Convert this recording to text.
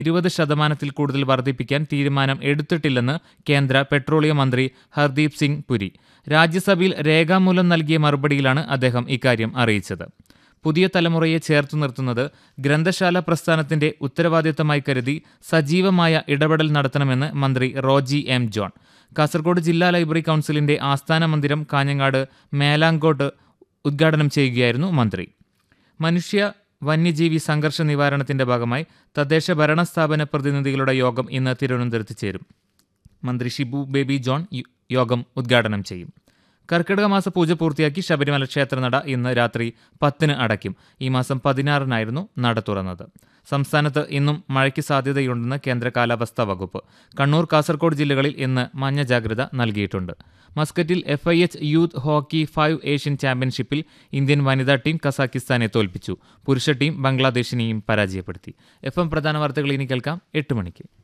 ഇരുപത് ശതമാനത്തിൽ കൂടുതൽ വർദ്ധിപ്പിക്കാൻ തീരുമാനം എടുത്തിട്ടില്ലെന്ന് കേന്ദ്ര പെട്രോളിയം മന്ത്രി ഹർദീപ് സിംഗ് പുരി രാജ്യസഭയിൽ രേഖാമൂലം നൽകിയ മറുപടിയിലാണ് അദ്ദേഹം ഇക്കാര്യം അറിയിച്ചത് പുതിയ തലമുറയെ ചേർത്തു നിർത്തുന്നത് ഗ്രന്ഥശാല പ്രസ്ഥാനത്തിന്റെ ഉത്തരവാദിത്തമായി കരുതി സജീവമായ ഇടപെടൽ നടത്തണമെന്ന് മന്ത്രി റോജി എം ജോൺ കാസർഗോഡ് ജില്ലാ ലൈബ്രറി കൗൺസിലിന്റെ ആസ്ഥാന മന്ദിരം കാഞ്ഞങ്ങാട് മേലാങ്കോട്ട് ഉദ്ഘാടനം ചെയ്യുകയായിരുന്നു മന്ത്രി മനുഷ്യ വന്യജീവി സംഘർഷ നിവാരണത്തിന്റെ ഭാഗമായി തദ്ദേശ ഭരണ സ്ഥാപന പ്രതിനിധികളുടെ യോഗം ഇന്ന് തിരുവനന്തപുരത്ത് ചേരും മന്ത്രി ഷിബു ബേബി ജോൺ യു- യോഗം ഉദ്ഘാടനം ചെയ്യും കർക്കിടക മാസ പൂജ പൂർത്തിയാക്കി ശബരിമല ക്ഷേത്രനട ഇന്ന് രാത്രി പത്തിന് അടയ്ക്കും ഈ മാസം പതിനാറിനായിരുന്നു നട തുറന്നത് സംസ്ഥാനത്ത് ഇന്നും മഴയ്ക്ക് സാധ്യതയുണ്ടെന്ന് കേന്ദ്ര കാലാവസ്ഥാ വകുപ്പ് കണ്ണൂർ കാസർഗോഡ് ജില്ലകളിൽ ഇന്ന് മഞ്ഞ ജാഗ്രത നൽകിയിട്ടുണ്ട് മസ്കറ്റിൽ F I H youth hockey five Asian ചാമ്പ്യൻഷിപ്പിൽ ഇന്ത്യൻ വനിതാ ടീം കസാക്കിസ്ഥാനെ തോൽപ്പിച്ചു പുരുഷ ടീം ബംഗ്ലാദേശിനെയും പരാജയപ്പെടുത്തി എഫ് എം പ്രധാന വാർത്തകൾ ഇനി കേൾക്കാം എട്ട് മണിക്ക്